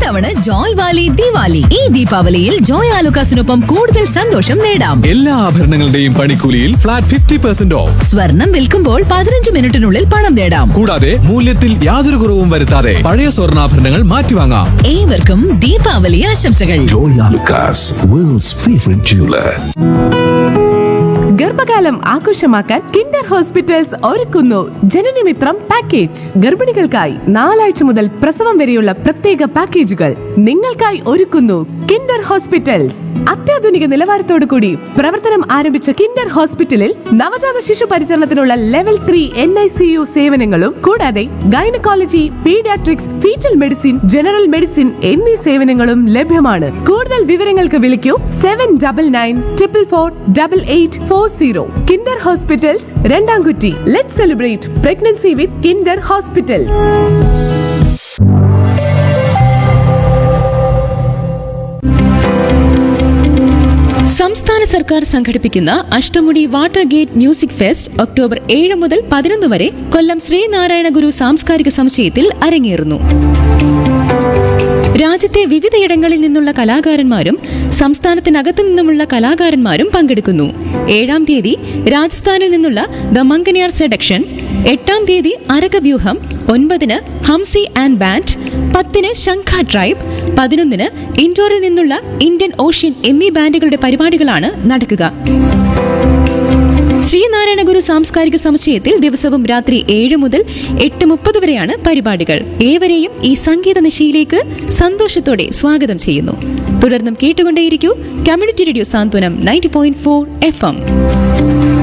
ഇത്തവണ ജോയ് വാലി ദിവാലി ഈ ദീപാവലിയിൽ ജോയ് ആലുക്കാസിനൊപ്പം കൂടുതൽ സന്തോഷം നേടാം എല്ലാ ആഭരണങ്ങളുടെയും പണിക്കൂലിയിൽ ഫ്ലാറ്റ് ഫിഫ്റ്റി പെർസെന്റ് ഓഫ് സ്വർണം വിൽക്കുമ്പോൾ പതിനഞ്ച് മിനിറ്റിനുള്ളിൽ പണം നേടാം കൂടാതെ മൂല്യത്തിൽ യാതൊരു കുറവും വരുത്താതെ പഴയ സ്വർണ്ണാഭരണങ്ങൾ മാറ്റിവാങ്ങാം ഏവർക്കും ദീപാവലി ആശംസകൾ Joy Alucas, world's favorite jeweler. ഗർഭകാലം ആഘോഷമാക്കാൻ കിൻഡർ ഹോസ്പിറ്റൽസ് ഒരുക്കുന്നു ജനനമിത്രം പാക്കേജ് ഗർഭിണികൾക്കായി നാലാഴ്ച മുതൽ പ്രസവം വരെയുള്ള പ്രത്യേക പാക്കേജുകൾ നിങ്ങൾക്കായി ഒരുക്കുന്നു കിൻഡർ ഹോസ്പിറ്റൽസ് അത്യാധുനിക നിലവാരത്തോടു കൂടി പ്രവർത്തനം ആരംഭിച്ച കിൻഡർ ഹോസ്പിറ്റലിൽ നവജാത ശിശു പരിചരണത്തിനുള്ള level three N I C U സേവനങ്ങളും കൂടാതെ gynaecology paediatrics foetal medicine general medicine എന്നീ സേവനങ്ങളും ലഭ്യമാണ് കൂടുതൽ വിവരങ്ങൾക്ക് വിളിക്കൂ seven double nine triple four double eight four zero Kinder hospitals Randamkutty let celebrate pregnancy with Kinder hospitals സംസ്ഥാന സർക്കാർ സംഘടിപ്പിക്കുന്ന Ashtamudi water gate music fest October ഏഴ് മുതൽ പതിനൊന്ന് വരെ കൊല്ലം ശ്രീനാരായണ ഗുരു സാംസ്കാരിക സമുച്ചയത്തിൽ അരങ്ങേറുന്നു രാജ്യത്തെ വിവിധയിടങ്ങളിൽ നിന്നുള്ള കലാകാരന്മാരും സംസ്ഥാനത്തിനകത്തു നിന്നുമുള്ള കലാകാരന്മാരും പങ്കെടുക്കുന്നു ഏഴാം തീയതി രാജസ്ഥാനിൽ നിന്നുള്ള ദ മംഗനിയാർ സെഡക്ഷൻ എട്ടാം തീയതി അരകവ്യൂഹം ഒൻപതിന് ഹംസി ആൻഡ് ബാൻഡ് പത്തിന് ശംഖ ട്രൈബ് പതിനൊന്നിന് ഇൻഡോറിൽ നിന്നുള്ള ഇന്ത്യൻ ഓഷ്യൻ എന്നീ ബാൻഡുകളുടെ പരിപാടികളാണ് നടക്കുക ശ്രീനാരായണ ഗുരു സാംസ്കാരിക സമുച്ചയത്തിൽ ദിവസവും രാത്രി ഏഴ് മുതൽ എട്ട് മുപ്പത് വരെയാണ് പരിപാടികൾ ഏവരെയും ഈ സംഗീത നിശയിലേക്ക് സന്തോഷത്തോടെ സ്വാഗതം ചെയ്യുന്നു തുടർന്നും കേട്ടുകൊണ്ടേയിരിക്കൂ community radio Santhwanam ninety point four F M